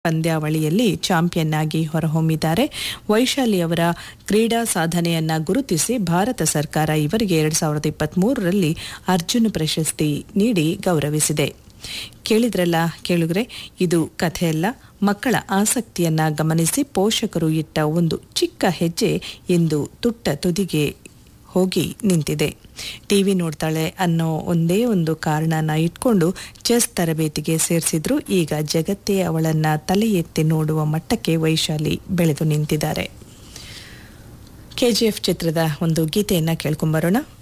ಪಂದ್ಯಾವಳಿಯಲ್ಲಿ ಚಾಂಪಿಯನ್ ಆಗಿ ಹೊರಹೊಮ್ಮಿದ್ದಾರೆ ವೈಶಾಲಿ ಅವರ ಕ್ರೀಡಾ ಸಾಧನೆಯನ್ನ ಗುರುತಿಸಿ ಭಾರತ ಸರ್ಕಾರ ಇವರಿಗೆ ಎರಡ್ ಸಾವಿರದ ಇಪ್ಪತ್ಮೂರರಲ್ಲಿ ಅರ್ಜುನ ಪ್ರಶಸ್ತಿ ನೀಡಿ ಗೌರವಿಸಿದೆ ಕೇಳಿದ್ರಲ್ಲ ಕೇಳುಗ್ರೆ ಇದು ಕಥೆಯಲ್ಲ ಮಕ್ಕಳ ಆಸಕ್ತಿಯನ್ನ ಗಮನಿಸಿ ಪೋಷಕರು ಇಟ್ಟ ಒಂದು ಚಿಕ್ಕ ಹೆಜ್ಜೆ ಇಂದು ತುಟ್ಟ ತುದಿಗೆ ಹೋಗಿ ನಿಂತಿದೆ ಟಿವಿ ನೋಡ್ತಾಳೆ ಅನ್ನೋ ಒಂದೇ ಒಂದು ಕಾರಣನ ಇಟ್ಕೊಂಡು ಚೆಸ್ ತರಬೇತಿಗೆ ಸೇರಿಸಿದ್ರು ಈಗ ಜಗತ್ತೇ ಅವಳನ್ನ ತಲೆ ಎತ್ತಿ ನೋಡುವ ಮಟ್ಟಕ್ಕೆ ವೈಶಾಲಿ ಬೆಳೆದು ನಿಂತಿದ್ದಾರೆ ಕೆಜಿಎಫ್ ಚಿತ್ರದ ಒಂದು ಗೀತೆಯನ್ನ ಕೇಳ್ಕೊಂಬರೋಣ